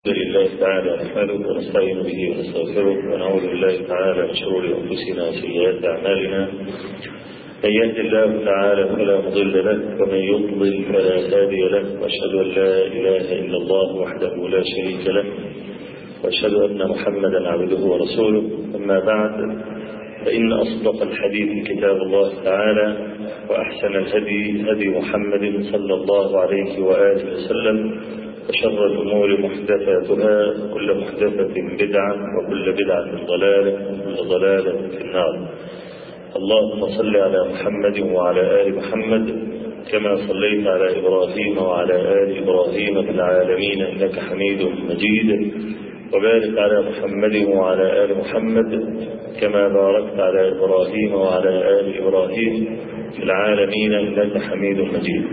الحمد لله تعالى نحمده ونستعين به ونستغفره ونعوذ بالله تعالى من شرور انفسنا وسيئات اعمالنا من يهد الله تعالى فلا مضل له ومن يضلل فلا هادي له واشهد ان لا اله الا الله وحده لا شريك له واشهد ان محمدا عبده ورسوله اما بعد فان اصدق الحديث كتاب الله تعالى واحسن الهدي هدي محمد صلى الله عليه واله وسلم وشر الأمور محدثاتها كل محدثة بدعة وكل بدعة ضلالة وكل ضلالة في النار اللهم صل على محمد وعلى آل محمد كما صليت على إبراهيم وعلى آل إبراهيم في العالمين إنك حميد مجيد وبارك على محمد وعلى آل محمد كما باركت على إبراهيم وعلى آل إبراهيم في العالمين إنك حميد مجيد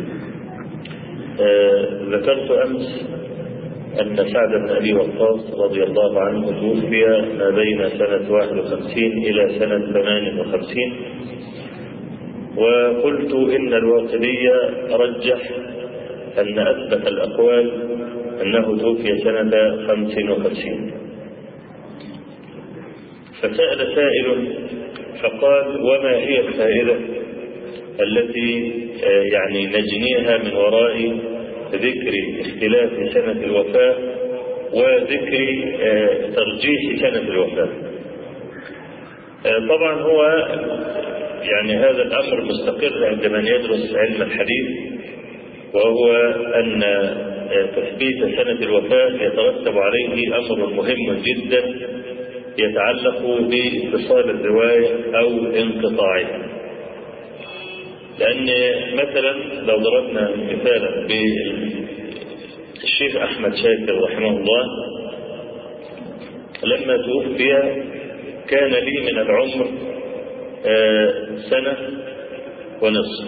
آه ذكرت أمس أن سعد بن أبي وقاص رضي الله عنه توفي ما بين سنة 51 إلى سنة 58 وقلت إن الواقدية رجح أن أثبت الأقوال أنه توفي سنة 55 فسأل سائل فقال وما هي الفائدة التي يعني نجنيها من وراء ذكر اختلاف سنة الوفاة وذكر ترجيح سنة الوفاة طبعا هو يعني هذا الأمر مستقر عند من يدرس علم الحديث وهو أن تثبيت سنة الوفاة يترتب عليه أمر مهم جدا يتعلق باتصال الرواية أو انقطاعها لأن مثلا لو ضربنا مثالا بالشيخ أحمد شاكر رحمه الله لما توفي كان لي من العمر سنة ونصف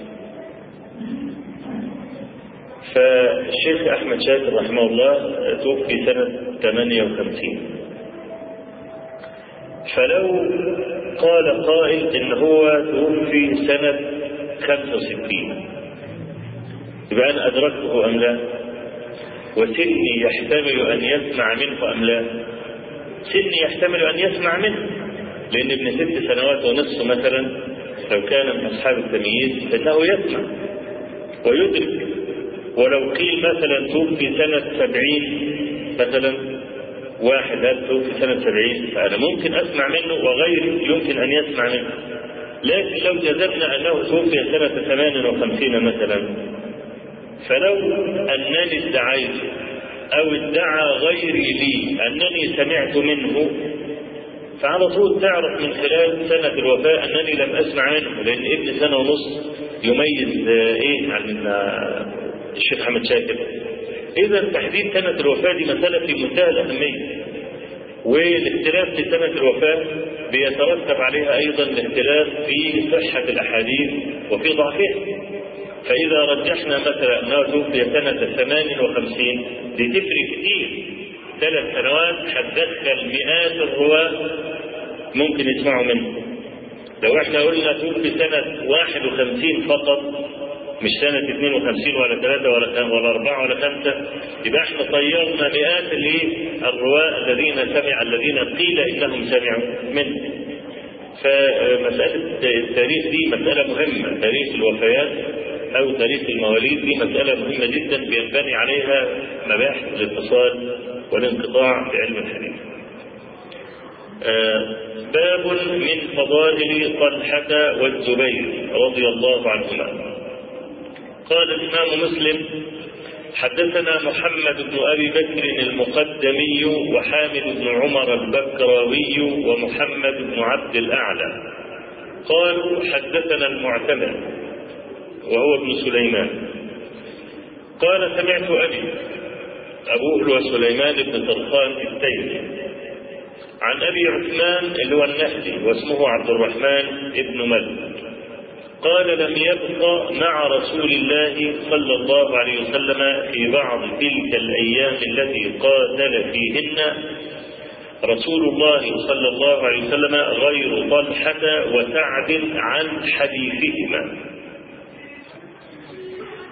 فالشيخ أحمد شاكر رحمه الله توفي سنة 58 فلو قال قائل إن هو توفي سنة 65 يبقى أنا أدركته أم لا وسني يحتمل أن يسمع منه أم لا سني يحتمل أن يسمع منه لأن ابن ست سنوات ونصف مثلا لو كان من أصحاب التمييز فإنه يسمع ويدرك ولو قيل مثلا توفي سنة سبعين مثلا واحد هل توفي سنة سبعين فأنا ممكن أسمع منه وغيري يمكن أن يسمع منه لكن لو جزمنا أنه توفي سنة 58 مثلا فلو أنني ادعيت أو ادعى غيري لي أنني سمعت منه فعلى طول تعرف من خلال سنة الوفاة أنني لم أسمع منه لأن ابن سنة ونص يميز إيه عن الشيخ حمد شاكر إذا تحديد سنة الوفاة دي مسألة في منتهى الأهمية والاختلاف في سنة الوفاة بيترتب عليها أيضا الاختلاف في صحة الأحاديث وفي ضعفها فإذا رجحنا مثلا أنه توفي سنة 58 دي تفرق كتير ثلاث سنوات هتدخل مئات الرواة ممكن يسمعوا منه لو احنا قلنا توفي سنة 51 فقط مش سنة 52 ولا 3 ولا ولا 4 ولا 5 يبقى احنا طيرنا مئات الرواة الذين سمع الذين قيل انهم سمعوا منه. فمسألة التاريخ دي مسألة مهمة، تاريخ الوفيات أو تاريخ المواليد دي مسألة مهمة جدا بينبني عليها مباحث الاتصال والانقطاع في علم الحديث. باب من فضائل طلحة والزبير رضي الله عنهما. قال الإمام مسلم حدثنا محمد بن أبي بكر المقدمي وحامد بن عمر البكراوي ومحمد بن عبد الأعلى قالوا حدثنا المعتمر وهو ابن سليمان قال سمعت أبي أبوه هو سليمان بن طرخان التيمي عن أبي عثمان اللي هو النهدي واسمه عبد الرحمن بن ملك قال لم يبق مع رسول الله صلى الله عليه وسلم في بعض تلك الأيام التي قاتل فيهن رسول الله صلى الله عليه وسلم غير طلحة وسعد عن حديثهما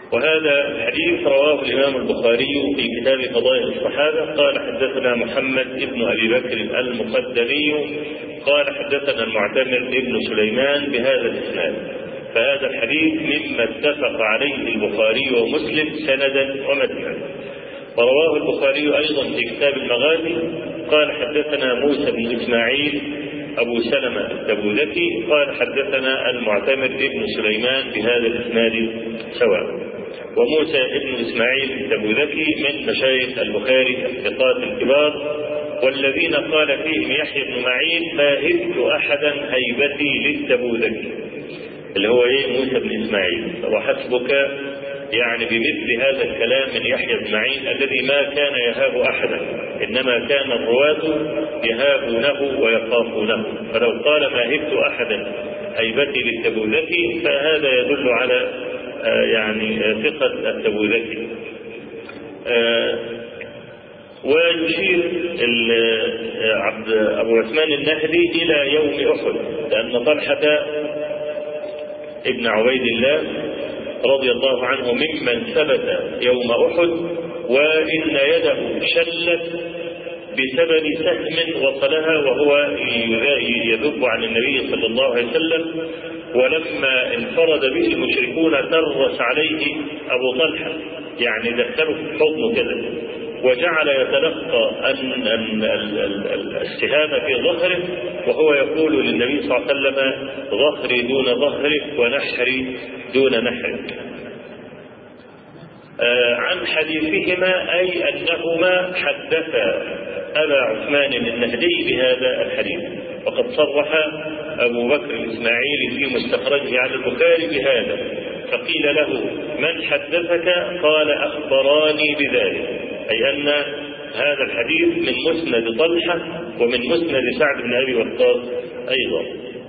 وهذا الحديث رواه الإمام البخاري في كتاب فضائل الصحابة قال حدثنا محمد بن أبي بكر المقدمي قال حدثنا المعتمر بن سليمان بهذا الإسناد فهذا الحديث مما اتفق عليه البخاري ومسلم سندا ومتنا ورواه البخاري أيضا في كتاب المغازي قال حدثنا موسى بن إسماعيل أبو سلمة التبوذكي قال حدثنا المعتمر بن سليمان بهذا الإسناد سواء وموسى بن إسماعيل التبوذكي من مشايخ البخاري الثقات الكبار والذين قال فيهم يحيى بن معين ما هبت أحدا هيبتي للتبوذكي اللي هو ايه موسى بن اسماعيل وحسبك يعني بمثل هذا الكلام من يحيى بن معين الذي ما كان يهاب احدا انما كان الرواة يهابونه ويخافونه فلو قال ما هبت احدا هيبتي للتبوذكي فهذا يدل على آه يعني آه ثقة التبوذكي آه ويشير عبد ابو عثمان النهدي الى يوم احد لان طلحه ابن عبيد الله رضي الله عنه ممن ثبت يوم احد وان يده شلت بسبب سهم وصلها وهو يذب عن النبي صلى الله عليه وسلم ولما انفرد به المشركون درس عليه ابو طلحه يعني دخله في حضنه كده وجعل يتلقى أن السهام في ظهره وهو يقول للنبي صلى الله عليه وسلم ظهري دون ظهرك ونحري دون نحرك آه عن حديثهما أي أنهما حدثا أبا عثمان النهدي بهذا الحديث وقد صرح أبو بكر الإسماعيلي في مستخرجه على البخاري بهذا فقيل له من حدثك قال أخبراني بذلك أي أن هذا الحديث من مسند طلحة ومن مسند سعد بن أبي وقاص أيضا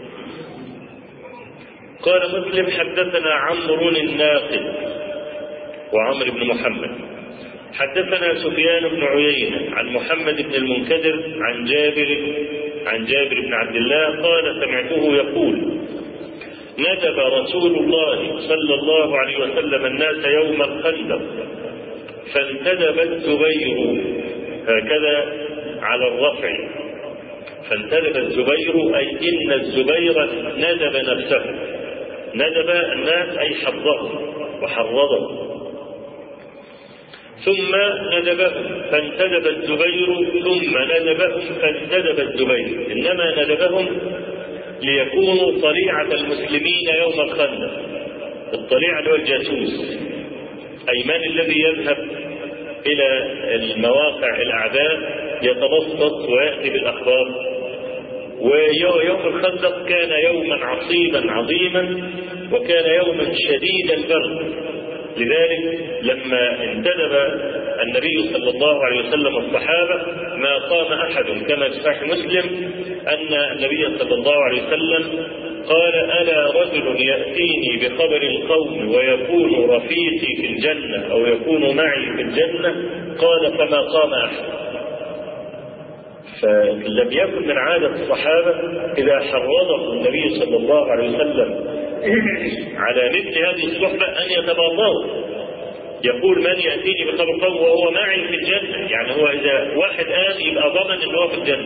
قال مسلم حدثنا عمرو الناقد وعمر بن محمد حدثنا سفيان بن عيينة عن محمد بن المنكدر عن جابر عن جابر بن عبد الله قال سمعته يقول ندب رسول الله صلى الله عليه وسلم الناس يوم الخندق فانتدب الزبير هكذا على الرفع فانتدب الزبير أي إن الزبير ندب نفسه ندب الناس أي حظه وحرضه ثم ندبهم فانتدب الزبير ثم ندبهم فانتدب الزبير إنما ندبهم ليكونوا طليعة المسلمين يوم الخندق الطليعة اللي هو الجاسوس أي من الذي يذهب إلى المواقع الأعداء يتبسط ويأتي بالأخبار ويوم الخندق كان يوما عصيبا عظيما وكان يوما شديد البرد لذلك لما انتدب النبي صلى الله عليه وسلم الصحابة ما قام أحد كما في صحيح مسلم أن النبي صلى الله عليه وسلم قال ألا رجل يأتيني بخبر القوم ويكون رفيقي في الجنة أو يكون معي في الجنة قال فما قام أحد فلم يكن من عادة الصحابة إذا حرضهم النبي صلى الله عليه وسلم على مثل هذه الصحبة أن يتباطؤوا يقول من يأتيني بخبر قوم وهو معي في الجنة يعني هو إذا واحد قال يبقى ضمن أنه في الجنة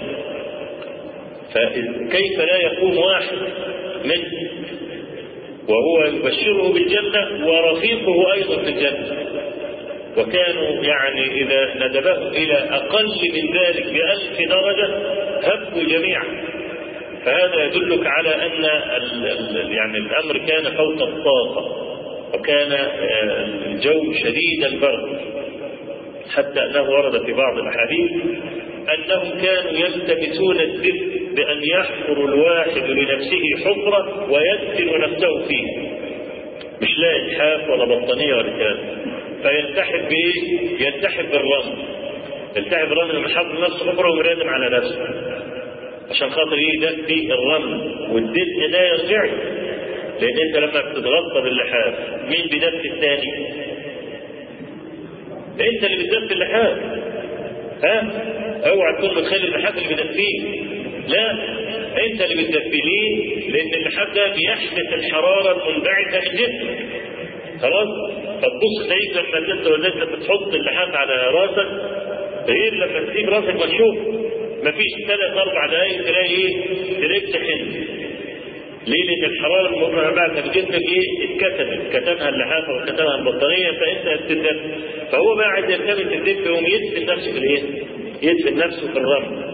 فكيف لا يقوم واحد منه وهو يبشره بالجنة ورفيقه أيضا في الجنة وكانوا يعني إذا ندبه إلى أقل من ذلك بألف درجة هبوا جميعا فهذا يدلك على أن يعني الأمر كان فوق الطاقة وكان الجو شديد البرد حتى أنه ورد في بعض الأحاديث أنهم كانوا يلتمسون الدفء بأن يحفر الواحد لنفسه حفرة ويدفن نفسه فيه مش لاقي حاف ولا بطانية ولا كلام فيلتحف بإيه؟ يلتحف بالرمل يلتحف بالرمل لما حفر نفسه حفرة ويرادم على نفسه عشان خاطر يدفي الرمل والدفء لا يرجع لأن أنت لما بتتغطى باللحاف مين بيدفي الثاني؟ أنت اللي بتدفي اللحاف ها؟ اوعى تكون متخيل اللحاف اللي بيدفيه لا انت اللي بتدفي ليه؟ لان اللحاف ده بيحبس الحراره المنبعثه من جسمك خلاص؟ فتبص تلاقيك لما انت ولدت بتحط اللحاف على راسك غير لما تسيب راسك مكشوف مفيش ثلاث اربع دقايق تلاقي ايه؟ تلاقيك تخن ليه؟ لأن الحرارة المرة بعد ما جسمك إيه؟ اتكتمت، كتمها اللحافة وكتمها البطارية فأنت هتدفن. فهو بقى عايز يرتبط الدفء يقوم يدفن نفسه في الإيه؟ يدفن نفسه في الرمل.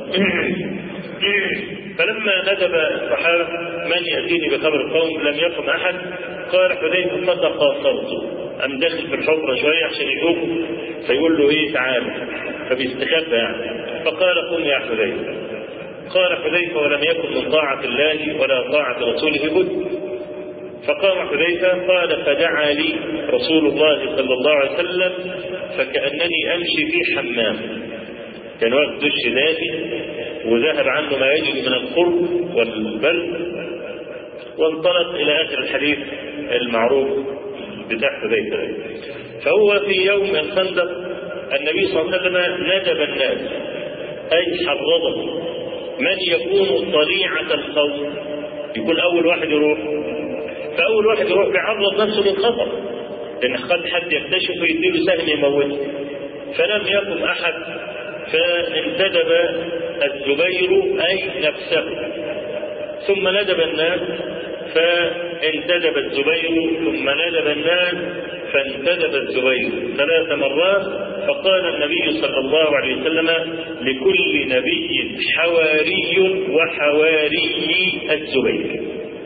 فلما ندب الصحابة من يأتيني بخبر القوم لم يقم أحد قال حذيفة فتقاصرت قام داخل في الحفرة شوية عشان يشوفه فيقول له إيه تعالى فبيستخبى يعني فقال قم يا حذيفة قال حذيفة ولم يكن من طاعة الله ولا طاعة رسوله بد فقام حذيفة قال فدعا لي رسول الله صلى الله عليه وسلم فكأنني أمشي في حمام كان واخد دش ذاتي وذهب عنه ما يجد من القرب والبرد وانطلق إلى آخر الحديث المعروف بتاع حذيفة فهو في يوم الخندق النبي صلى الله عليه وسلم ندب الناس أي حرضهم من يكون طليعة القوم يكون أول واحد يروح فأول واحد يروح بيعرض نفسه للخطر لأن قد حد يكتشف ويديله سهم يموته فلم يقم أحد فانتدب الزبير أي نفسه ثم ندب الناس فانتدب الزبير ثم ندب الناس فانتدب الزبير ثلاث مرات فقال النبي صلى الله عليه وسلم لكل نبي حواري وحواري الزبير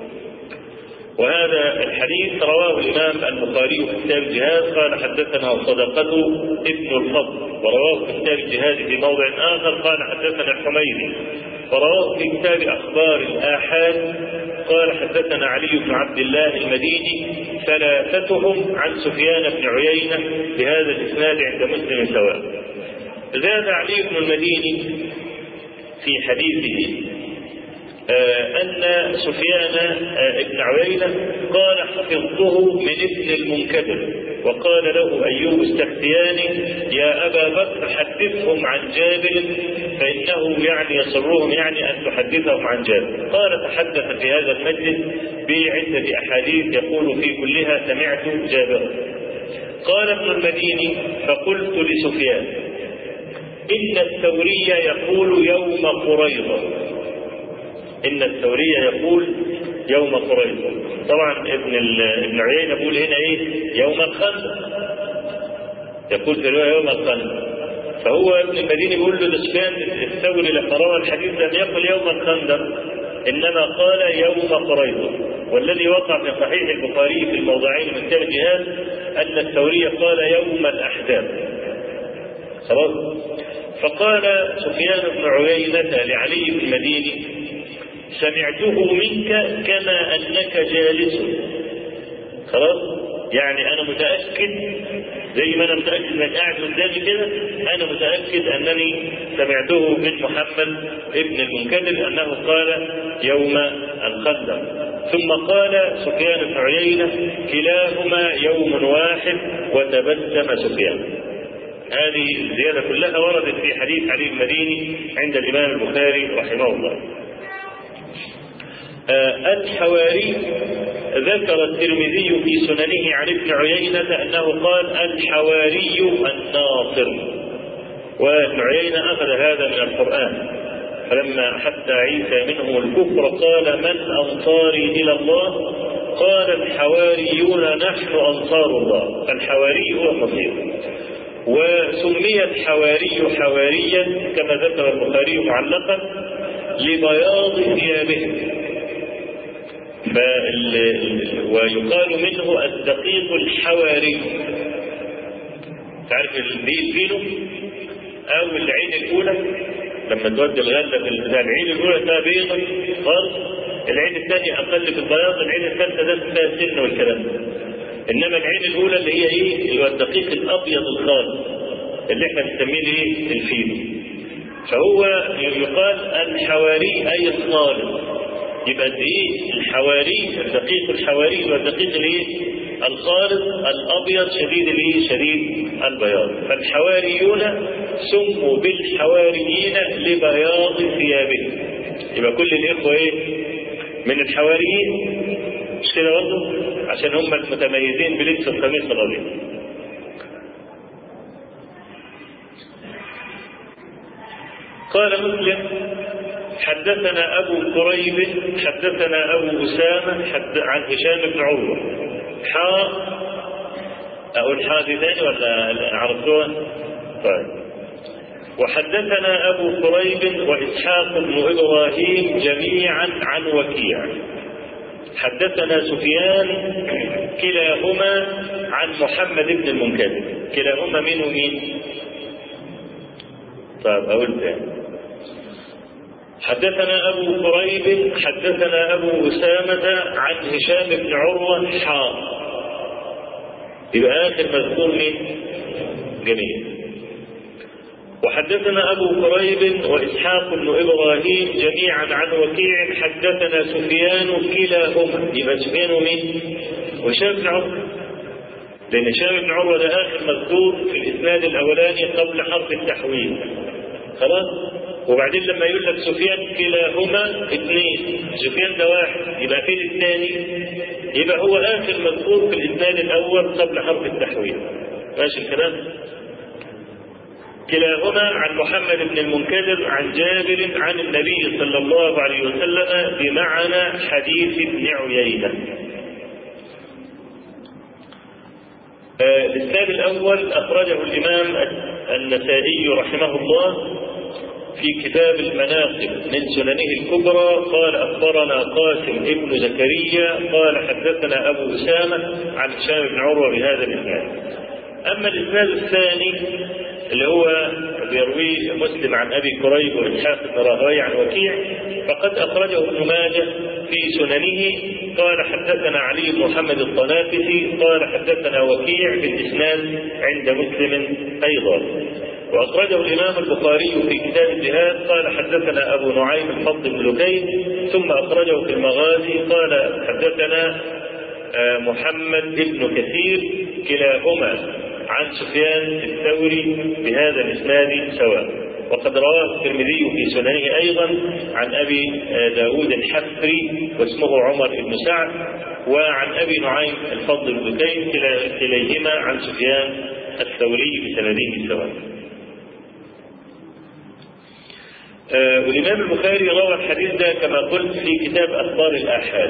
وهذا الحديث رواه الإمام البخاري في كتاب الجهاد قال حدثنا صدقة ابن الفضل ورواه في كتاب الجهاد في موضع آخر قال حدثنا الحميدي ورواه في كتاب أخبار الآحاد قال حدثنا علي بن عبد الله المديني ثلاثتهم عن سفيان بن عيينة بهذا الإسناد عند مسلم سواء زاد علي بن المديني في حديثه آه أن سفيان آه ابن عيينة قال حفظته من ابن المنكدر وقال له أيوب السختياني يا أبا بكر حدثهم عن جابر فإنه يعني يسرهم يعني أن تحدثهم عن جابر قال تحدث في هذا المجلس بعدة أحاديث يقول في كلها سمعت جابر قال ابن المديني فقلت لسفيان إن الثوري يقول يوم قريظة إن الثوري يقول يوم قريظة طبعا ابن ابن عيينة يقول هنا إيه يوم الخندق يقول في الرواية يوم الخندق فهو ابن المديني بيقول له سفيان الثوري لما روى الحديث لم يقل يوم الخندق إنما قال يوم قريظة والذي وقع في صحيح البخاري في الموضعين من كتاب الجهاد أن الثوري قال يوم الأحزاب خلاص فقال سفيان بن عيينة لعلي بن المديني سمعته منك كما انك جالس خلاص يعني انا متاكد زي ما انا متاكد انك قاعد قدامي كده انا متاكد انني سمعته من محمد ابن المنكدر انه قال يوم الخندق ثم قال سفيان بن عيينه كلاهما يوم واحد وتبسم سفيان هذه الزياده كلها وردت في حديث علي المديني عند الامام البخاري رحمه الله آه الحواري ذكر الترمذي في سننه عن ابن عيينة أنه قال الحواري الناصر وابن عيينة أخذ هذا من القرآن فلما حتى عيسى منهم الكفر قال من أنصاري إلى الله قال الحواريون نحن أنصار الله الحواري هو النصير وسمي الحواري حواريا كما ذكر البخاري معلقا لبياض ثيابهم ويقال منه الدقيق الحواري تعرف الفينو او العين الاولى لما تودي الغله في العين الاولى ده بيضا خالص العين الثانيه اقل في البياض العين الثالثه ده فيها سن والكلام ده انما العين الاولى اللي هي ايه اللي هو الدقيق الابيض الخالص اللي احنا بنسميه ايه الفينو فهو يقال الحواري اي الخالص يبقى ايه الحواري الدقيق الحواري والدقيق الايه الخالص الابيض شديد الايه شديد البياض فالحواريون سموا بالحواريين لبياض ثيابهم يبقى كل الاخوه ايه من الحواريين مش كده برضه عشان هم المتميزين بلبس القميص الابيض قال مسلم حدثنا أبو كريب حدثنا أبو أسامة حد عن هشام بن عروة حاء أقول حاء دي تاني ولا عرفتوها؟ طيب وحدثنا أبو كريب وإسحاق بن إبراهيم جميعا عن وكيع حدثنا سفيان كلاهما عن محمد بن المنكدر كلاهما مين ومين طيب أقول تاني حدثنا أبو كريب حدثنا أبو أسامة عن هشام بن عروة حاء يبقى آخر مذكور مين جميل وحدثنا أبو كريب وإسحاق بن إبراهيم جميعا عن وكيع حدثنا سفيان كلاهما يبقى سفيان مين؟ وهشام بن عروة لأن هشام بن عروة ده آخر مذكور في الإسناد الأولاني قبل حرف التحويل خلاص؟ وبعدين لما يقول لك سفيان كلاهما اثنين سفيان ده واحد يبقى فين الثاني؟ يبقى هو آخر مذكور في الإسناد الأول قبل حرف التحويل ماشي الكلام؟ كلاهما عن محمد بن المنكدر عن جابر عن النبي صلى الله عليه وسلم بمعنى حديث ابن عيينة الإسناد الأول أخرجه الإمام النسائي رحمه الله في كتاب المناقب من سننه الكبرى قال أخبرنا قاسم ابن زكريا قال حدثنا أبو أسامة عن هشام بن عروة بهذا الإسناد أما الإسناد الثاني اللي هو بيرويه مسلم عن ابي كريب واسحاق بن راهوي عن وكيع فقد اخرجه ابن ماجه في سننه قال حدثنا علي بن محمد الطنافسي قال حدثنا وكيع في الاسناد عند مسلم ايضا واخرجه الامام البخاري في كتاب الجهاد قال حدثنا ابو نعيم الفضل بن لكين ثم اخرجه في المغازي قال حدثنا محمد بن كثير كلاهما عن سفيان الثوري بهذا الإسناد سواء وقد رواه الترمذي في سننه أيضا عن أبي داود الحفري واسمه عمر بن سعد وعن أبي نعيم الفضل بن كيم كليهما عن سفيان الثوري بسنده سواء آه والإمام البخاري روى الحديث ده كما قلت في كتاب أخبار الآحاد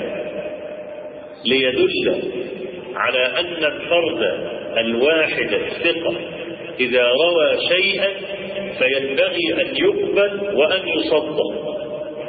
ليدل على أن الفرد الواحد الثقة إذا روى شيئا فينبغي أن يقبل وأن يصدق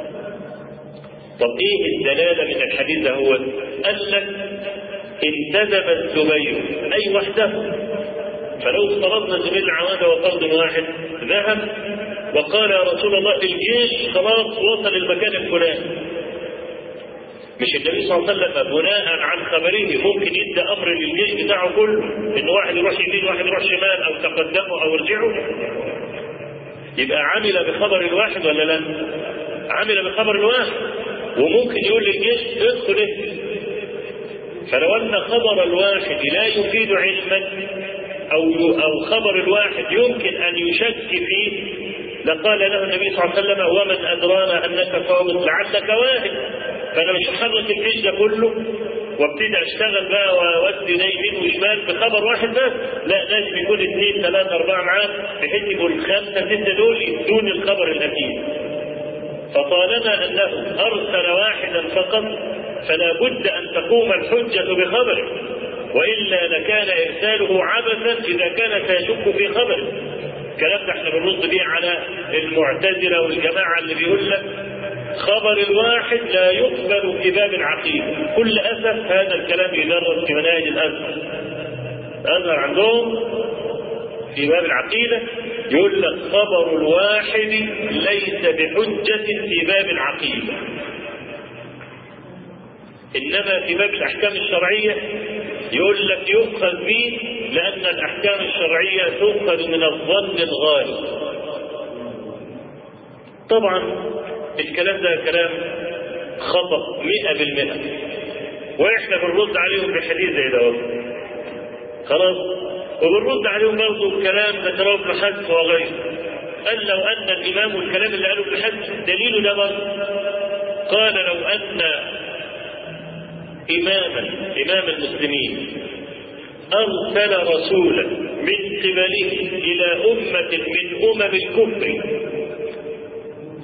طب إيه الدلالة من الحديث ده هو قال لك انتدب الزبير أي وحده فلو افترضنا زبير العوادة وفرد واحد ذهب وقال يا رسول الله الجيش خلاص وصل المكان الفلاني مش النبي صلى الله عليه وسلم بناء عن خبره ممكن يدي امر للجيش بتاعه كله ان واحد يروح يمين واحد يروح شمال او تقدموا او ارجعوا يبقى عمل بخبر الواحد ولا لا؟ عمل بخبر الواحد وممكن يقول للجيش ادخل اهدي فلو ان خبر الواحد لا يفيد علما او او خبر الواحد يمكن ان يشك فيه لقال له النبي صلى الله عليه وسلم ومن ادرانا انك صادق لعلك واهد فانا مش هحرك الجيش ده كله وابتدي اشتغل بقى واودي ده يمين وشمال بخبر واحد بس لا لازم يكون اثنين ثلاثه اربعه معاه بحيث يبقوا الخمسه سته دول يدون الخبر الاكيد فطالما انه ارسل واحدا فقط فلا بد ان تقوم الحجه بخبره والا لكان ارساله عبثا اذا كان سيشك في خبره الكلام ده احنا بنرد بيه على المعتزله والجماعه اللي بيقول لك خبر الواحد لا يقبل في باب العقيدة كل أسف هذا الكلام يدرس في مناهج الأزهر الأزهر عندهم في باب العقيدة يقول لك خبر الواحد ليس بحجة في باب العقيدة إنما في باب الأحكام الشرعية يقول لك يؤخذ به لأن الأحكام الشرعية تؤخذ من الظن الغالب طبعا الكلام ده كلام خطأ مئة بالمئة واحنا بنرد عليهم بحديث زي ده خلاص وبنرد عليهم برضه بكلام ذكره ابن حزم وغيره قال لو ان الامام والكلام اللي قاله ابن حزم دليله ده برضه قال لو ان اماما امام المسلمين ارسل رسولا من قبله الى امه من امم الكفر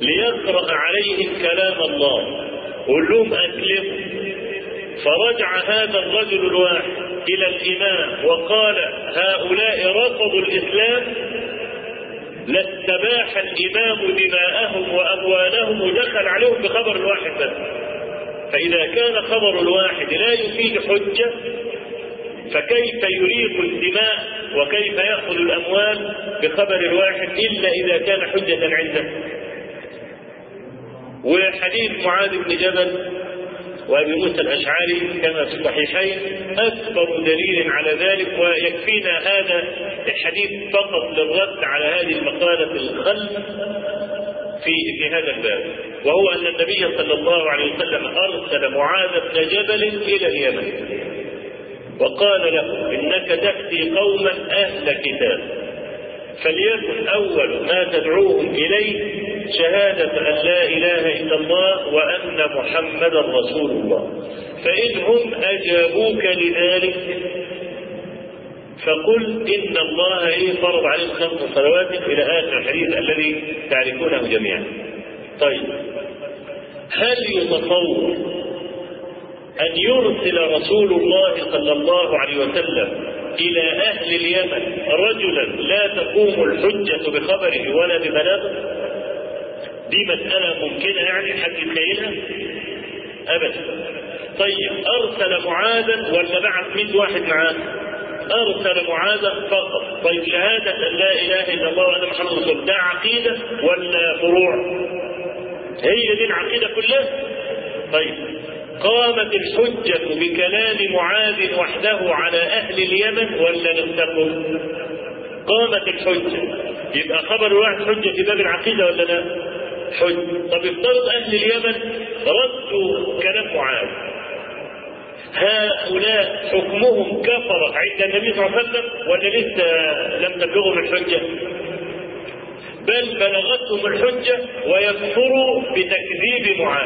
ليقرأ عليهم كلام الله قول لهم أسلموا فرجع هذا الرجل الواحد إلى الإمام وقال هؤلاء رفضوا الإسلام لاستباح الإمام دماءهم وأموالهم ودخل عليهم بخبر الواحد بس فإذا كان خبر الواحد لا يفيد حجة فكيف يريق الدماء وكيف يأخذ الأموال بخبر الواحد إلا إذا كان حجة عنده وحديث معاذ بن جبل وابي موسى الاشعري كما في الصحيحين اكبر دليل على ذلك ويكفينا هذا الحديث فقط للرد على هذه المقاله الخلف في في هذا الباب وهو ان النبي صلى الله عليه وسلم ارسل معاذ بن جبل الى اليمن وقال له انك تاتي قوما اهل كتاب فليكن اول ما تدعوهم اليه شهادة أن لا إله إلا الله وأن محمدا رسول الله فإن هم أجابوك لذلك فقل إن الله إيه فرض عليهم خمس صلوات إلى آخر الحديث الذي تعرفونه جميعا طيب هل يتصور أن يرسل رسول الله صلى الله عليه وسلم إلى أهل اليمن رجلا لا تقوم الحجة بخبره ولا ببلاغه دي مسألة ممكنة يعني حد يتخيلها؟ أبدا. طيب أرسل معاذا ولا بعث 100 واحد معاه؟ أرسل معاذا فقط. طيب شهادة أن لا إله إلا الله وأن محمد رسول الله ده عقيدة ولا فروع؟ هي دي العقيدة كلها؟ طيب قامت الحجة بكلام معاذ وحده على أهل اليمن ولا لم تقم؟ قامت الحجة يبقى خبر الواحد حجة في باب العقيدة ولا لا؟ حج طب افترض اهل اليمن ردوا كلام معاذ هؤلاء حكمهم كفر عند النبي صلى الله عليه وسلم ولا لسه لم تبلغهم الحجه بل بلغتهم الحجه ويكفروا بتكذيب معاذ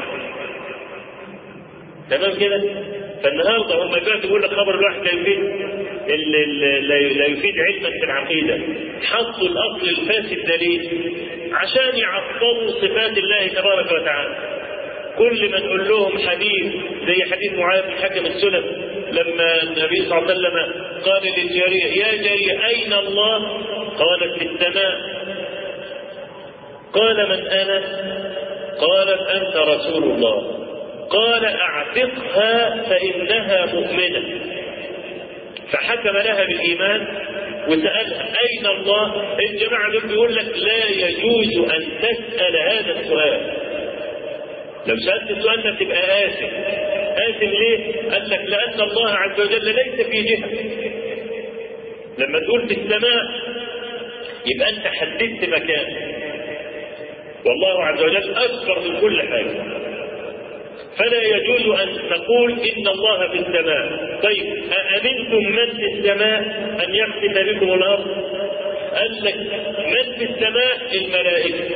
تمام كده فالنهارده هم دلوقتي بيقول لك خبر الواحد لا يفيد لا يفيد علمك في العقيده حطوا الاصل الفاسد دليل عشان يعطلوا صفات الله تبارك وتعالى كل ما نقول لهم حديث زي حديث معاذ بن حكم السلم لما النبي صلى الله عليه وسلم قال للجارية يا جارية أين الله؟ قالت في السماء قال من أنا؟ قالت أنت رسول الله قال اعتقها فانها مؤمنه فحكم لها بالايمان وسالها اين الله الجماعه دول بيقول لك لا يجوز ان تسال هذا السؤال لو سالت السؤال ده تبقى اسف اسف ليه؟ قال لك لان الله عز وجل ليس في جهه لما تقول في السماء يبقى انت حددت مكان والله عز وجل اكبر من كل حاجه فلا يجوز أن تقول إن الله في السماء طيب أأمنتم من في السماء أن يخسف بكم الأرض قال لك من في السماء الملائكة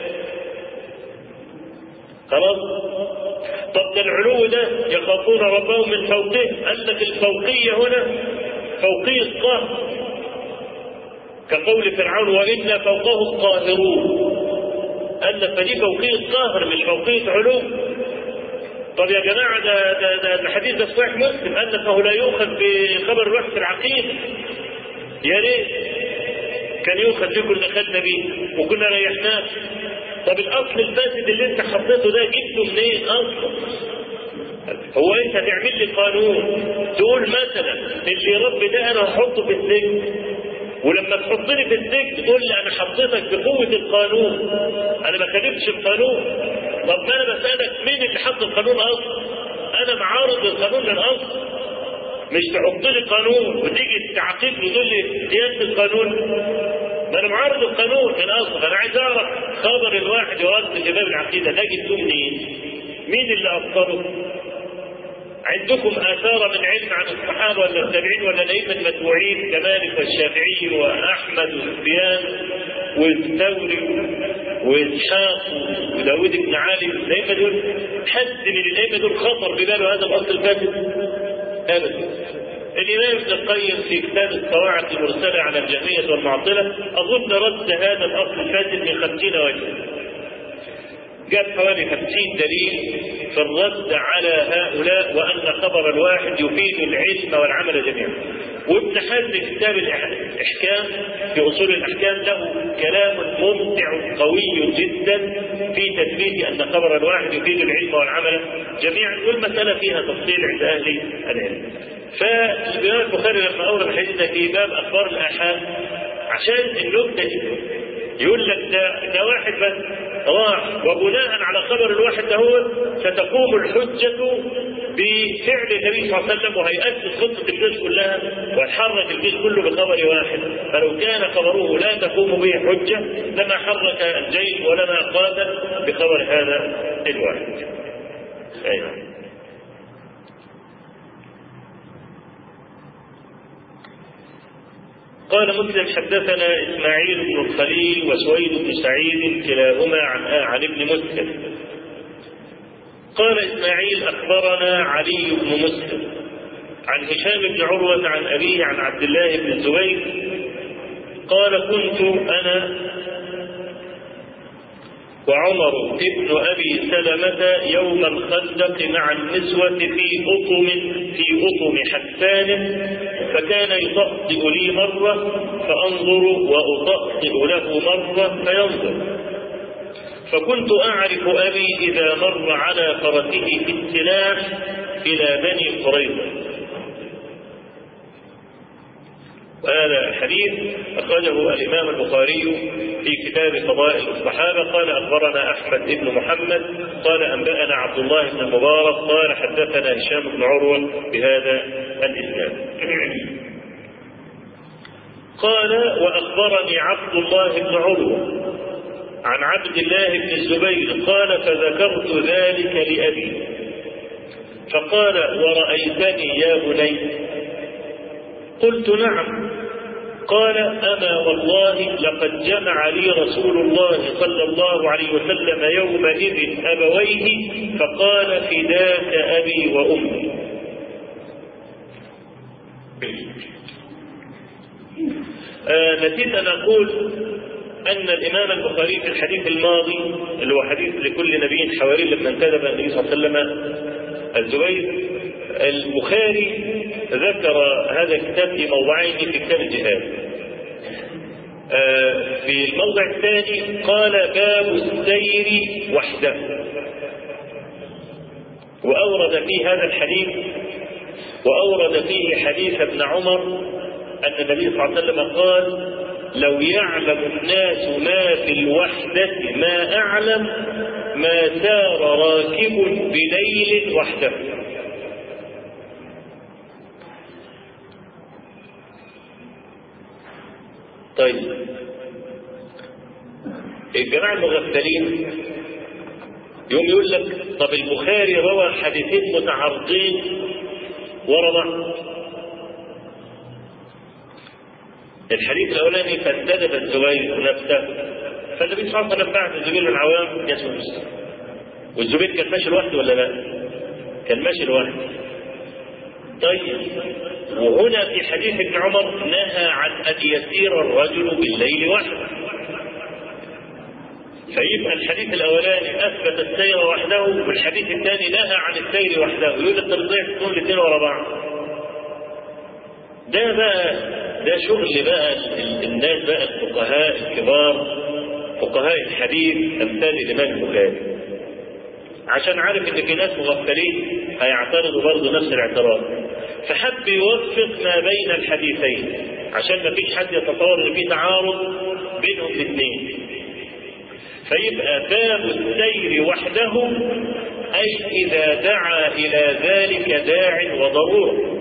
خلاص طب ده العلو ده يخافون ربهم من فوقهم قال لك الفوقية هنا فوقية قهر كقول فرعون وإنا فوقهم قاهرون قال لك فدي فوقية قهر مش فوقية علو طب يا جماعة ده ده ده الحديث ده صحيح مسلم قال لك فهو لا يؤخذ بخبر الوحي في العقيدة يا ريت كان يؤخذ بيه كنا خدنا بيه وكنا ريحناه طب الاصل الفاسد اللي انت حطيته ده جبته منين اصلا؟ هو انت تعمل لي قانون تقول مثلا اللي يربي ده انا هحطه في السجن ولما تحطني في السجن تقول لي انا حطيتك بقوه القانون انا ما خالفتش القانون طب ما انا بسالك مين اللي حط القانون اصلا انا معارض للقانون من اصل مش تحط لي قانون وتيجي تعاقبني تقول لي سياسه القانون ما انا معارض القانون من اصل انا عايز اعرف خبر الواحد يرد في باب العقيده ده جبتوه منين؟ مين اللي اصدره؟ عندكم آثار من علم عن الصحابة ولا التابعين ولا الأئمة المتبوعين كمالك والشافعي وأحمد وسفيان والثوري وإسحاق وداود بن علي الأئمة دول حد من الأئمة دول خطر بباله هذا الأصل الفاسد أبدا الإمام ابن القيم في كتاب الصواعق المرسلة على الجهمية والمعطلة أظن رد هذا الأصل الفاسد من خمسين وجه جاب حوالي 50 دليل في الرد على هؤلاء وأن خبر الواحد يفيد العلم والعمل جميعا وابن حزم في كتاب الإحكام في أصول الأحكام له كلام ممتع قوي جدا في تثبيت أن خبر الواحد يفيد العلم والعمل جميعا والمسألة فيها تفصيل عند أهل العلم فالإمام البخاري لما أورد حديثنا في باب أخبار الآحاد عشان النكتة دي يقول لك ده ده واحد بس راح وبناء على خبر الواحد ده هو ستقوم الحجة بفعل النبي صلى الله عليه وسلم وهيأسس خطة الجيش كلها ويحرك الجيش كله بخبر واحد فلو كان خبره لا تقوم به حجة لما حرك الجيش ولما قاتل بخبر هذا الواحد. أيوة. قال مسلم حدثنا اسماعيل بن الخليل وسويد بن سعيد كلاهما عن عن ابن مسلم قال اسماعيل اخبرنا علي بن مسلم عن هشام بن عروه عن ابيه عن عبد الله بن الزبير قال كنت انا وعمر ابن ابي سلمه يوم الخندق مع النسوه في اطم في اطم حسان فكان يطأطئ لي مرة فأنظر وأطأطئ له مرة فينظر فكنت أعرف أبي إذا مر على فرسه في السلاح إلى بني قريظة وهذا الحديث أخرجه الإمام البخاري في كتاب فضائل الصحابة قال أخبرنا أحمد بن محمد قال أنبأنا عبد الله بن المبارك قال حدثنا هشام بن عروة بهذا الإسناد قال وأخبرني عبد الله بن عروة عن عبد الله بن الزبير قال فذكرت ذلك لأبي فقال ورأيتني يا بني قلت نعم قال أما والله لقد جمع لي رسول الله صلى الله عليه وسلم يومئذ أبويه فقال فداك أبي وأمي آه نسيت أن أقول أن الإمام البخاري في الحديث الماضي اللي هو حديث لكل نبي حواري لما انتدب النبي صلى الله عليه وسلم الزبير البخاري ذكر هذا الكتاب في موضعين في كتاب الجهاد آه في الموضع الثاني قال باب السير وحده وأورد فيه هذا الحديث وأورد فيه حديث ابن عمر أن النبي صلى الله عليه وسلم قال لو يعلم الناس ما في الوحدة ما أعلم ما سار راكب بليل وحده طيب الجماعة المغفلين يوم يقول لك طب البخاري روى حديثين متعارضين ورا بعض الحديث الاولاني فانتدب الزبير نفسه فالنبي صلى الله عليه وسلم بعث الزبير العوام يسوس والزبير كان ماشي لوحده ولا لا؟ كان ماشي لوحده طيب وهنا في حديث ابن عمر نهى عن ان يسير الرجل بالليل وحده فيبقى الحديث الاولاني اثبت السير وحده والحديث الثاني نهى عن السير وحده يقول لك ترضيع تكون الاثنين ورا بعض ده بقى ده شغل بقى الناس بقى الفقهاء الكبار فقهاء الحديث امثال الامام البخاري عشان عارف ان في ناس مغفلين هيعترضوا برضه نفس الاعتراض فحب يوفق ما بين الحديثين عشان ما فيش حد يتصور ان في تعارض بينهم الاثنين فيبقى باب السير وحده اي اذا دعا الى ذلك داع وضروره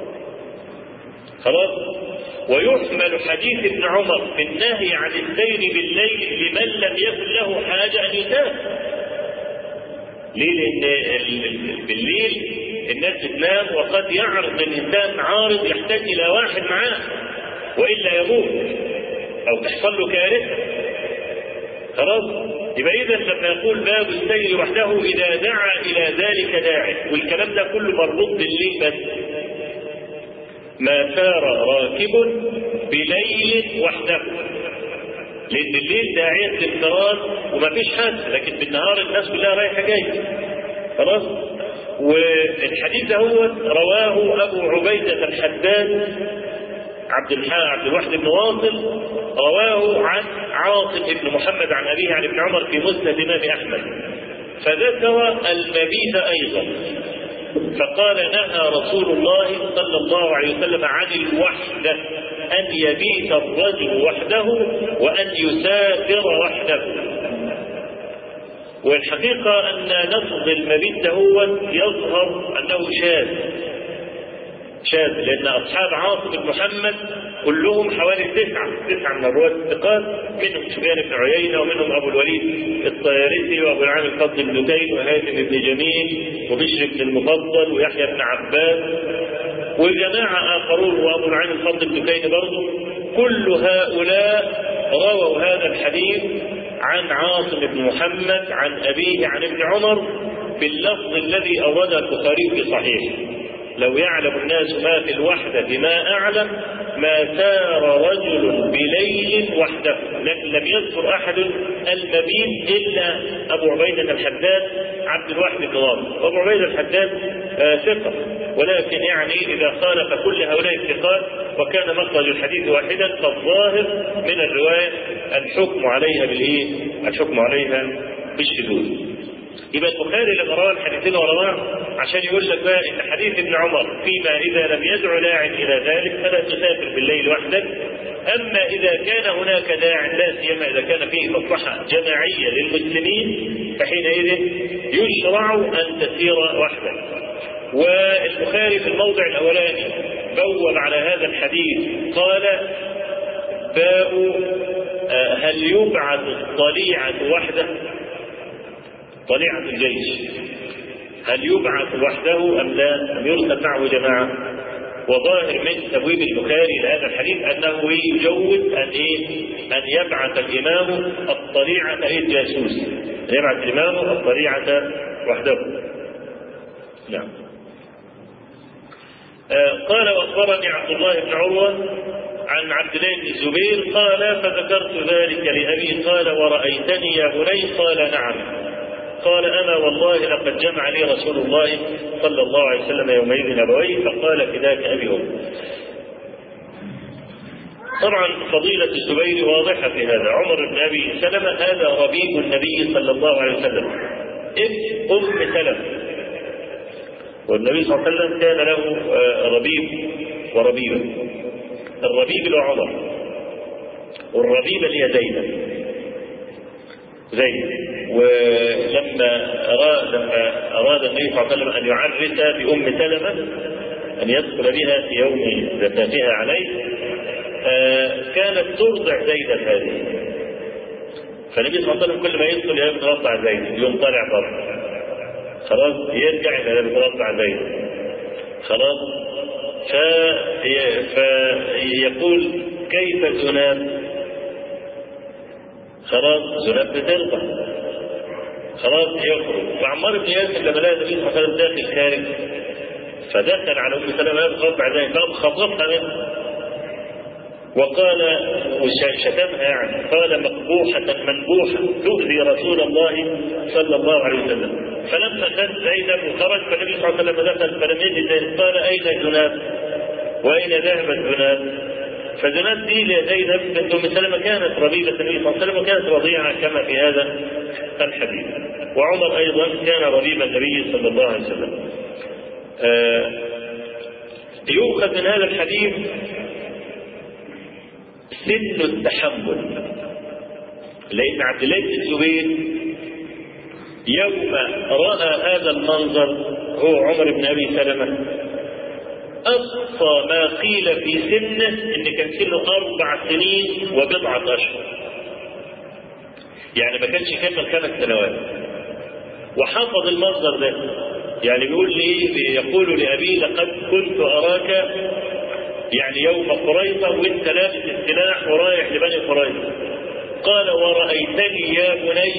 خلاص ويحمل حديث ابن عمر في النهي عن السير بالليل لمن لم يكن له حاجه ان يسافر ليه؟ لأن بالليل الناس بتنام وقد يعرض الإنسان عارض يحتاج إلى واحد معاه وإلا يموت أو تحصل له كارثة خلاص يبقى إذا لما يقول باب السير وحده إذا دعا إلى ذلك داعي والكلام ده كله مربوط بالليل بس ما سار راكب بليل وحده لان الليل داعيه للانفراد وما فيش حد لكن بالنهار الناس كلها رايحه جايه خلاص والحديث ده هو رواه ابو عبيده الحداد عبد الحق عبد الواحد بن واصل رواه عن عاصم بن محمد عن ابيه عن ابن عمر في مسند الامام احمد فذكر المبيت ايضا فقال نهى رسول الله صلى الله عليه وسلم عن الوحده ان يبيت الرجل وحده وان يسافر وحده والحقيقه ان لفظ المبيت هو يظهر انه شاذ شاذ لان اصحاب عاصم بن محمد كلهم حوالي تسعه تسعه من الرواه الثقات منهم سفيان بن عيينه ومنهم ابو الوليد الطيارسي وابو العام الفضل بن دكين وهاشم بن جميل وبشر بن المفضل ويحيى بن عباس وجماعه اخرون وابو العام الفضل بن دكين برضه كل هؤلاء رووا هذا الحديث عن عاصم بن محمد عن ابيه عن ابن عمر باللفظ الذي اورده البخاري في صحيحه لو يعلم الناس ما في الوحدة ما أعلم ما سار رجل بليل وحده لكن لم يذكر أحد المبيت إلا أبو عبيدة الحداد عبد الواحد بن واضح وأبو عبيدة الحداد آه ثقة ولكن يعني إذا خالف كل هؤلاء الثقات وكان مخرج الحديث واحدا فالظاهر من الرواية الحكم عليها بالإيه؟ الحكم عليها بالشذوذ يبقى البخاري لما روى الحديثين ورا بعض عشان يقول لك بقى ان حديث ابن عمر فيما اذا لم يدع داع الى ذلك فلا تسافر بالليل وحدك اما اذا كان هناك داع لا سيما اذا كان فيه مصلحه جماعيه للمسلمين فحينئذ يشرع ان تسير وحدك والبخاري في الموضع الاولاني بوب على هذا الحديث قال باب هل يبعث الطليعه وحده طليعة الجيش هل يبعث وحده أم لا أم يرسل معه جماعة وظاهر من تبويب البخاري لهذا الحديث أنه يجوز أن إيه؟ أن يبعث الإمام الطليعة إيه الجاسوس أن يبعث الإمام الطليعة وحده نعم آه قال وأخبرني عبد الله بن عروة عن عبد الله بن الزبير قال فذكرت ذلك لأبي قال ورأيتني يا بني قال نعم قال أنا والله لقد جمع لي رسول الله صلى الله عليه وسلم يومئذ أبويه فقال فداك أبي أم طبعا فضيلة الزبير واضحة في هذا عمر بن أبي سلمة هذا ربيب النبي صلى الله عليه وسلم ابن أم سلمة والنبي صلى الله عليه وسلم كان له ربيب وربيبة الربيب له عمر والربيبة اللي هي زينب زيد ولما أراد لما أراد النبي صلى الله عليه وسلم أن يعرس بأم سلمة أن يدخل بها في يوم زفافها عليه آه كانت ترضع زيدا هذه فالنبي صلى الله عليه وسلم كل ما يدخل يوم ترضع زيد يوم طالع بره خلاص يرجع إلى بترضع زيد خلاص في فيقول كيف تنام خلاص زناد بترضى خلاص يخرج وعمار بن ياسر لما لقى النبي صلى الله عليه وسلم داخل خارج فدخل على ام سلمه يخاف بعد ذلك قام خطفها منه وقال وشتمها يعني قال مقبوحة منبوحة تؤذي رسول الله صلى الله عليه وسلم فلما خد زينب وخرج فالنبي صلى الله عليه وسلم دخل فلم يجد زينب قال أين زناد؟ وأين ذهبت زناد؟ فزناد دي لزينب بنت ام سلمه كانت ربيبه النبي صلى الله عليه وسلم وكانت رضيعه كما في هذا الحديث وعمر ايضا كان ربيب النبي صلى الله عليه وسلم آه يؤخذ من هذا الحديث سن التحمل لان عبد الله بن الزبير يوم راى هذا المنظر هو عمر بن ابي سلمه أقصى ما قيل في سنه إن كان سنه أربع سنين وبضعة أشهر. يعني ما كانش كمل خمس سنوات. وحفظ المنظر ده. يعني بيقول لي يقول لأبيه لقد كنت أراك يعني يوم قريظة وأنت لابس السلاح ورايح لبني قريظة. قال ورأيتني يا بني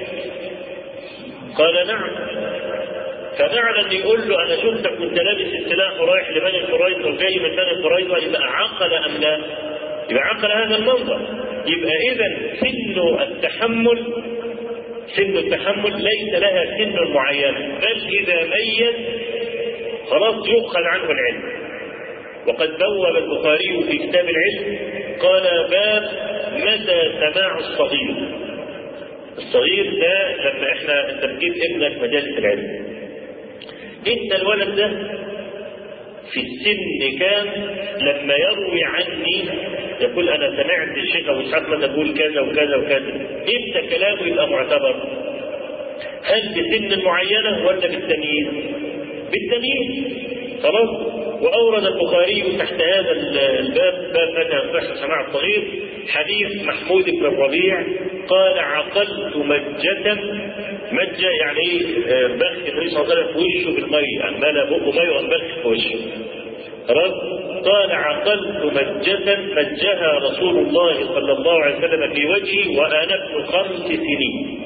قال نعم ففعلا يقول له انا شفتك وانت لابس السلاح ورايح لبني قريظه وجاي من بني قريظه يبقى عقل ام لا؟ يبقى عقل هذا المنظر يبقى إذا سن التحمل سن التحمل ليس لها سن معينة بل إذا ميز خلاص يؤخذ عنه العلم وقد بوب البخاري في كتاب العلم قال باب متى سماع الصغير الصغير ده لما احنا انت بتجيب ابنك مجالس العلم انت الولد ده في السن كام لما يروي عني يقول انا سمعت الشيخ ابو اسحاق مثلا بيقول كذا وكذا وكذا امتى كلامه يبقى معتبر؟ هل بسن معينه ولا بالتمييز؟ بالتمييز خلاص واورد البخاري تحت هذا الباب باب متى يصح سماع الصغير حديث محمود بن الربيع قال عقلت مجة مجة يعني ايه بخ النبي صلى الله عليه وسلم في وشه بالمية يعني ملا بقه مية وانبخ في وشه خلاص قال عقلت مجة مجها رسول الله صلى الله عليه وسلم في وجهي وانا ابن خمس سنين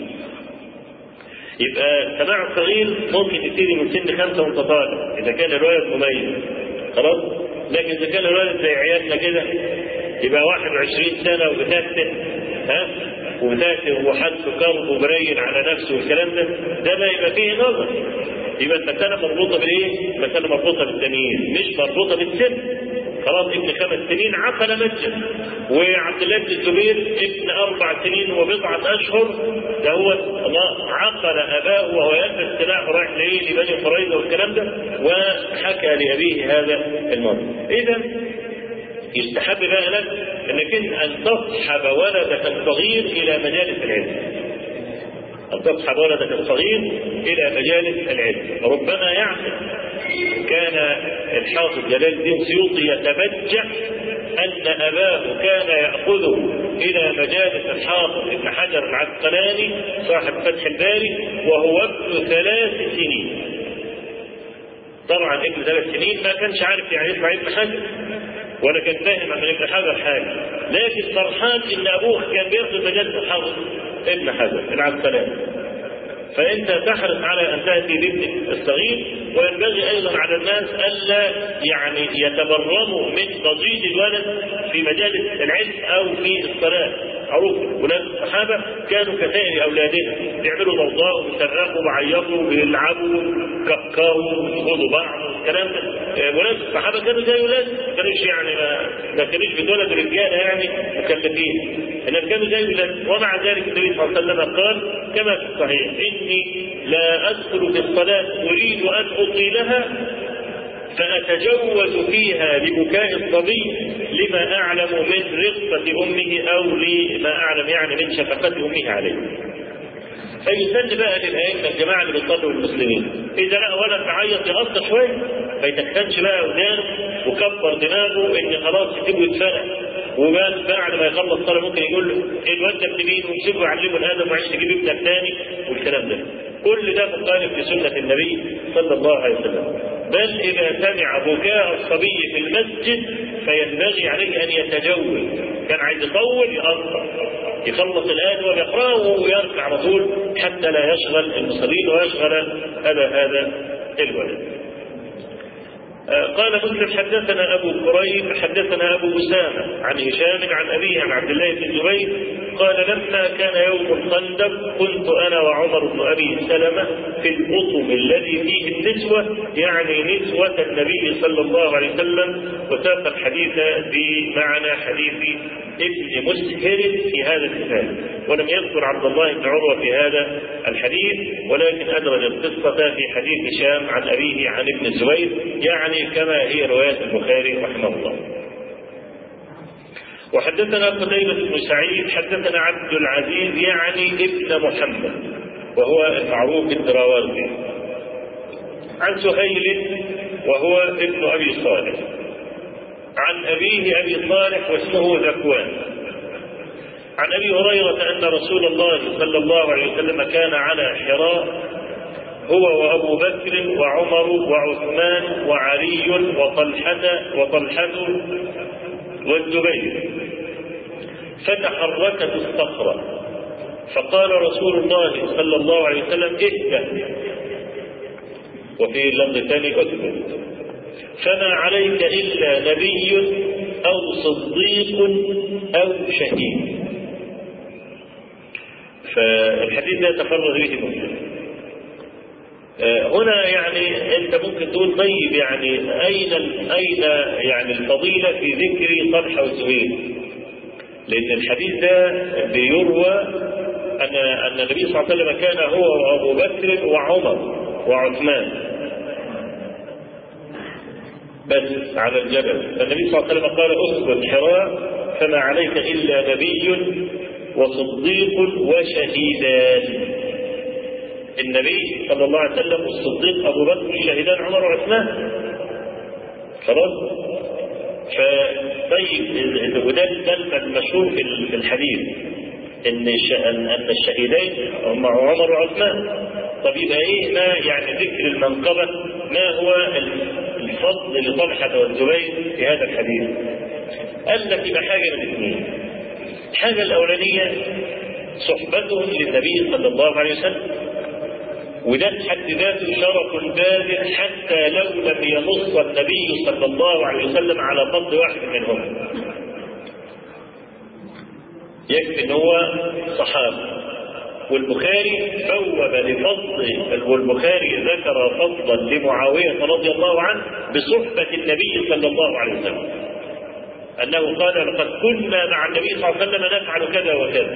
يبقى سماع الصغير ممكن يبتدي من سن خمسه وانت طالع اذا كان الولد مميز خلاص لكن اذا كان الولد زي عيالنا كده يبقى 21 سنه وبتفتن ها وبتاتي وحد كرب وبرين على نفسه والكلام ده ده ما يبقى فيه نظر يبقى المساله مربوطه بالايه؟ المساله مربوطه بالتمييز مش مربوطه بالسن خلاص ابن خمس سنين عقل مجد وعبد الله بن الزبير ابن اربع سنين وبضعه اشهر ده هو الله عقل اباه وهو يلبس السلاح رايح لايه لبني قريظه والكلام ده وحكى لابيه هذا الموضوع اذا يستحب بقى لك انك ان تصحب ولدك الصغير الى مجالس العلم أن تصحب ولدك الصغير إلى مجالس العلم ربما يعقل كان الحافظ جلال الدين سيوطي يتبجح أن أباه كان يأخذه إلى مجالس الحافظ ابن حجر العسقلاني صاحب فتح الباري وهو ابن ثلاث سنين طبعا ابن ثلاث سنين ما كانش عارف يعني يسمع ابن حجر ولا كان فاهم عن ابن حجر حاجه لكن فرحان ان ابوه كان بياخذ مجالس الحافظ ابن حجر العسقلاني فانت تحرص على ان تاتي بابنك الصغير وينبغي ايضا على الناس الا يعني يتبرموا من ضجيج الولد في مجالس العلم او في الصلاه معروف ولاد الصحابه كانوا كسائر اولادنا بيعملوا ضوضاء وبيصرخوا وبيعيطوا وبيلعبوا كفكروا ويخوضوا بعض الكلام ده ولاد الصحابه كانوا زي ولاد ما كانوش يعني ما, ما كانوش بيتولدوا رجاله يعني مكلفين انما كانوا زي ولاد ومع ذلك النبي صلى الله عليه وسلم قال كما في الصحيح اني لا ادخل في الصلاه اريد ان اطيلها فأتجوز فيها لبكاء الصبي لما أعلم من رقة أمه أو لما أعلم يعني من شفقة أمه عليه. فيسن بقى للأئمة الجماعة اللي بيصلوا المسلمين إذا لقى ولد معيط يقص شوية ما يتخنش بقى ودان وكبر دماغه إن خلاص يسيبه يتفرق وبعد بعد ما يخلص صلاة ممكن يقول له الواد ده ابن مين ويسيبه يعلمه الادب وعايز تجيب ابنك تاني والكلام ده. كل ده مخالف لسنة النبي صلى الله عليه وسلم. بل إذا سمع بكاء الصبي في المسجد فينبغي عليه أن يتجوز كان عايز يطول يقطع يخلص الآن ويقرأه ويركع على طول حتى لا يشغل المصلين ويشغل هذا هذا الولد قال مسلم حدثنا ابو كريب حدثنا ابو اسامه عن هشام عن ابيه عن عبد الله بن الزبير قال لما كان يوم الخندق كنت انا وعمر بن ابي سلمه في القطم الذي فيه النسوه يعني نسوه النبي صلى الله عليه وسلم وساق الحديث بمعنى حديث ابن مسهر في هذا الكتاب ولم يذكر عبد الله بن عروه في هذا الحديث ولكن ادرج القصه في حديث هشام عن ابيه عن ابن الزبير يعني كما هي رواية البخاري رحمه الله وحدثنا قتيبة بن سعيد حدثنا عبد العزيز يعني ابن محمد وهو المعروف بالدراوردي عن سهيل وهو ابن ابي صالح عن ابيه ابي صالح واسمه ذكوان عن ابي هريره ان رسول الله صلى الله عليه وسلم كان على حراء هو وابو بكر وعمر وعثمان وعلي وطلحه وطلحه والزبير فتحركت الصخره فقال رسول الله صلى الله عليه وسلم اهدى وفي اللفظ الثاني اثبت فما عليك الا نبي او صديق او شهيد فالحديث ده تفرد به مسلم هنا يعني انت ممكن تقول طيب يعني اين اين يعني الفضيله في ذكر طلحه والزبير؟ لان الحديث ده بيروى ان ان النبي صلى الله عليه وسلم كان هو وابو بكر وعمر وعثمان بس على الجبل فالنبي صلى الله عليه وسلم قال اسكن حراء فما عليك الا نبي وصديق وشهيدان النبي صلى الله عليه وسلم والصديق ابو بكر الشهيدان عمر وعثمان خلاص فطيب وده ده المشهور في الحديث ان ان الشهيدين هم عمر وعثمان طب يبقى ايه ما يعني ذكر المنقبه ما هو الفضل لطلحه والزبير في هذا الحديث قال لك يبقى حاجه من اثنين الحاجه الاولانيه صحبتهم للنبي صلى الله عليه وسلم وده في حد ذاته شرف باذل حتى لو لم ينص النبي صلى الله عليه وسلم على فضل واحد منهم يكفي ان هو صحابه والبخاري بوب لفضل والبخاري ذكر فضلا لمعاويه رضي الله عنه بصحبه النبي صلى الله عليه وسلم انه قال لقد كنا مع النبي صلى الله عليه وسلم نفعل كذا وكذا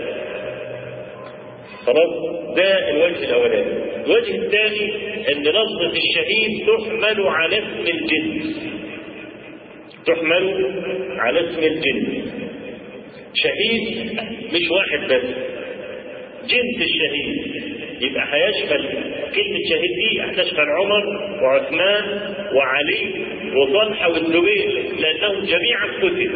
خلاص ده الوجه الاولاني الوجه الثاني ان لفظه الشهيد تحمل على اسم الجنس تحمل على اسم الجنس شهيد مش واحد بس جنس الشهيد يبقى هيشمل كلمة شهيد دي هتشمل عمر وعثمان وعلي وطلحة والزبير لأنهم جميعا قتلوا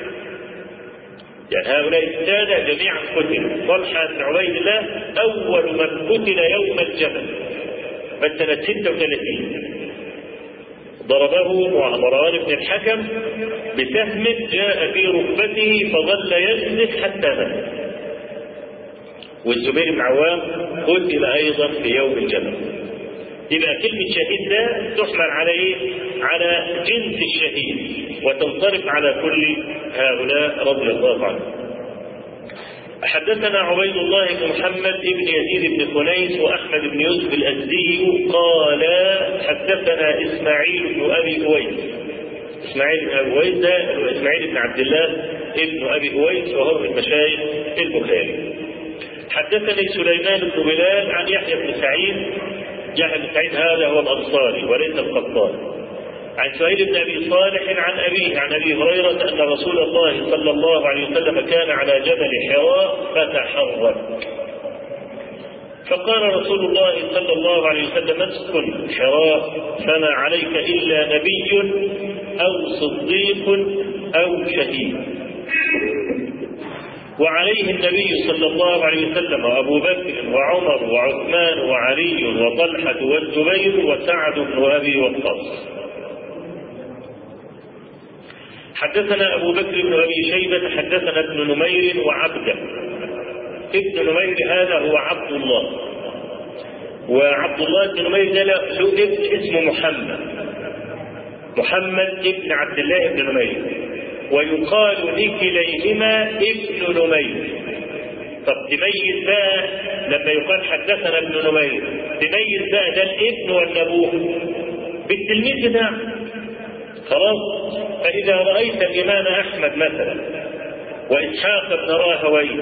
يعني هؤلاء السادة جميعا قتلوا طلحة بن عبيد الله أول من قتل يوم الجمل فسنة 36 ضربه مروان بن الحكم بسهم جاء في ركبته فظل يجلس حتى مات والزبير بن عوام قتل ايضا في يوم الجمل يبقى كلمة شهيد ده تحمل على ايه؟ على جنس الشهيد وتنصرف على كل هؤلاء رضي الله عنهم. حدثنا عبيد الله بن محمد بن يزيد بن خنيس واحمد بن يوسف الازدي قال حدثنا اسماعيل بن ابي اويس. اسماعيل بن ابي اويس ده اسماعيل بن عبد الله ابن ابي اويس وهو من مشايخ البخاري. حدثني سليمان بن بلال عن يحيى بن سعيد يحيى بن سعيد هذا هو الانصاري وليس القطان عن سهيل بن ابي صالح عن ابيه عن ابي هريره ان رسول الله صلى الله عليه وسلم كان على جبل حراء فتحرك فقال رسول الله صلى الله عليه وسلم اسكن حراء فما عليك الا نبي او صديق او شهيد وعليه النبي صلى الله عليه وسلم وابو بكر وعمر وعثمان وعلي وطلحه والزبير وسعد بن ابي وقاص. حدثنا ابو بكر بن ابي شيبه حدثنا ابن نمير وعبده. ابن نمير هذا هو عبد الله. وعبد الله بن نمير ده له ابن اسمه محمد. محمد ابن عبد الله بن نمير. ويقال لكليهما ابن نمير طب تميز بقى لما يقال حدثنا ابن نمير تميز بقى ده الابن ولا ابوه بالتلميذ بتاعه خلاص فاذا رايت الامام احمد مثلا واسحاق بن راهويه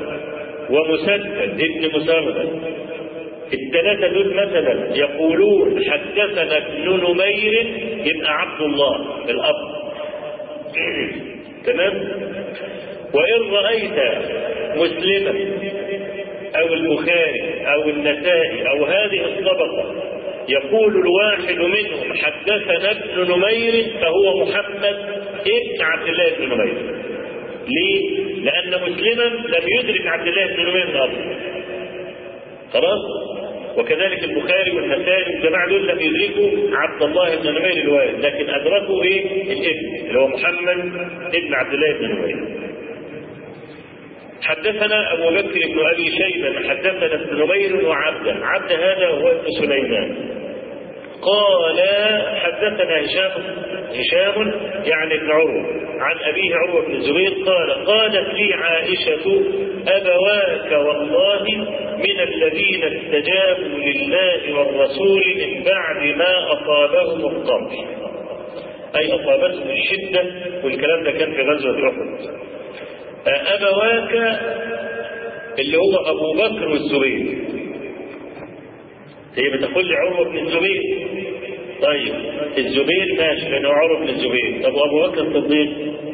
ومسدد ابن مسرد الثلاثة دول مثلا يقولون حدثنا ابن نمير يبقى عبد الله الأب تمام وإن رأيت مسلما أو البخاري أو النسائي أو هذه الطبقة يقول الواحد منهم حدثنا ابن نمير فهو محمد ابن عبد الله بن نمير ليه؟ لأن مسلما لم يدرك عبد الله بن نمير أصلا خلاص؟ وكذلك البخاري والنسائي والجماعة دول لم يدركوا عبد الله بن نمير الوالد لكن أدركوا إيه؟ الابن اللي هو محمد ابن عبد الله بن نمير. حدثنا أبو بكر بن أبي شيبة حدثنا ابن نمير وعبده، عبد هذا هو ابن سليمان. قال حدثنا هشام هشام يعني ابن عروة عن أبيه عروة بن الزبير قال قالت لي عائشة أبواك والله من الذين استجابوا لله والرسول من بعد ما أصابهم القرح أي أصابتهم الشدة والكلام ده كان في غزوة أحد أبواك اللي هو أبو بكر والزبير هي بتقول لي عروة بن الزبير طيب الزبير ماشي لأنه عروة بن الزبير طب وأبو بكر الصديق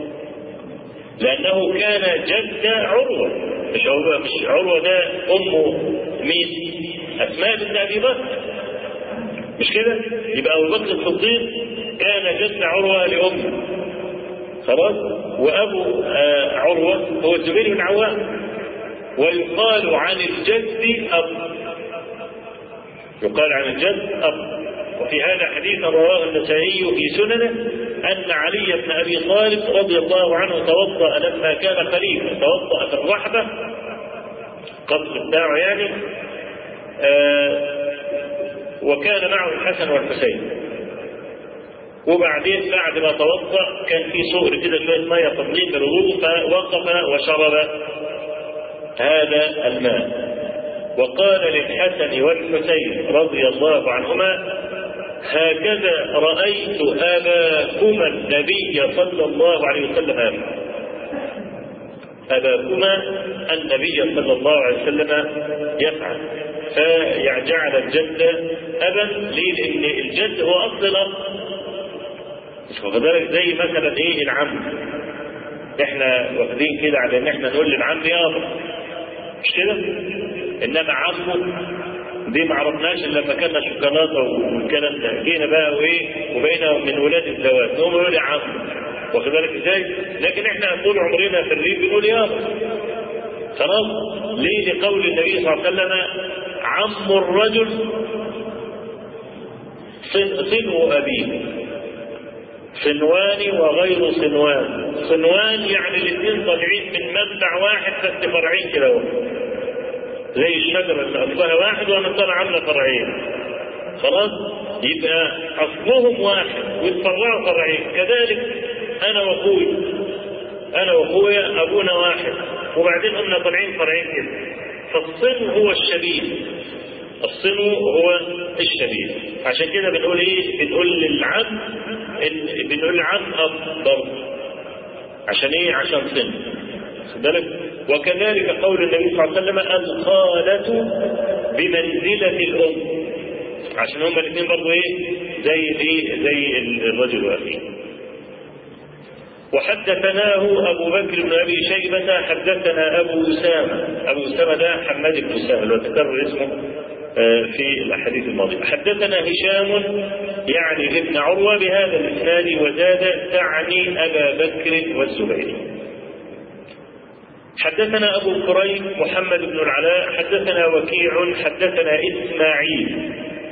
لأنه كان جد عروة مش عروة مش عروة ده أمه مين؟ أسماء بنت أبي بكر مش كده؟ يبقى أبو بكر الصديق كان جد عروة لأمه خلاص؟ وأبو آه عروة هو الزبير بن عوام ويقال عن الجد أب يقال عن الجد أب وفي هذا حديث رواه النسائي في سننه أن علي بن أبي طالب رضي الله عنه توضأ لما كان خليفة توضأ في الرحبة قصر بتاعه يعني آه وكان معه الحسن والحسين وبعدين بعد ما توضأ كان في صور كده شوية مية تضليل بالوضوء فوقف وشرب هذا الماء وقال للحسن والحسين رضي الله عنهما هكذا رأيت أباكما النبي صلى الله عليه وسلم يفعل أباكما النبي صلى الله عليه وسلم يفعل فجعل الجد أبا ليه؟ لأن الجد هو أصل الأب وكذلك زي مثلا إيه العم إحنا واخدين كده على إن إحنا نقول للعم يابا مش كده؟ إنما عمه دي ما عرفناش الا لما كنا شوكولاته والكلام ده جينا بقى وايه وبقينا من ولاد الزواج نقوم نقول يا عم واخد بالك ازاي؟ لكن احنا طول عمرنا في الريف بنقول يابا خلاص ليه لقول النبي صلى الله عليه وسلم عم الرجل صنو ابيه صنوان وغير صنوان صنوان يعني الاثنين طالعين من منبع واحد بس فرعين كده اهو زي الشجرة اللي أصلها واحد وأنا طالع عاملة فرعين خلاص يبقى أصلهم واحد ويتفرعوا فرعين كذلك أنا وأخوي أنا وأخويا أبونا واحد وبعدين قمنا طالعين فرعين كده فالصن هو الشبيه الصن هو الشبيه عشان كده بنقول ايه بنقول للعم بنقول للعم اب برضه عشان ايه عشان صن بالك وكذلك قول النبي صلى الله عليه وسلم الخالة بمنزلة الأم عشان هما الاثنين برضه ايه زي ايه زي الرجل واخيه وحدثناه أبو بكر بن أبي شيبة حدثنا أبو أسامة أبو أسامة ده حماد بن أسامة اللي تكرر اسمه في الأحاديث الماضية حدثنا هشام يعني ابن عروة بهذا الإسناد وزاد تعني أبا بكر والزبير حدثنا أبو كريم محمد بن العلاء حدثنا وكيع حدثنا إسماعيل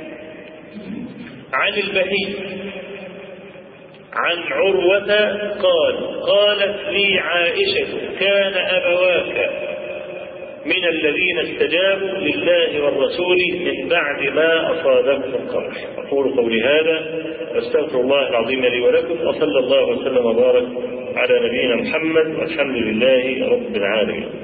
عن البهي عن عروة قال قالت لي عائشة كان أبواك من الذين استجابوا لله والرسول من بعد ما أصابهم القرح أقول قولي هذا واستغفر الله العظيم لي ولكم وصلى الله وسلم وبارك على نبينا محمد والحمد لله رب العالمين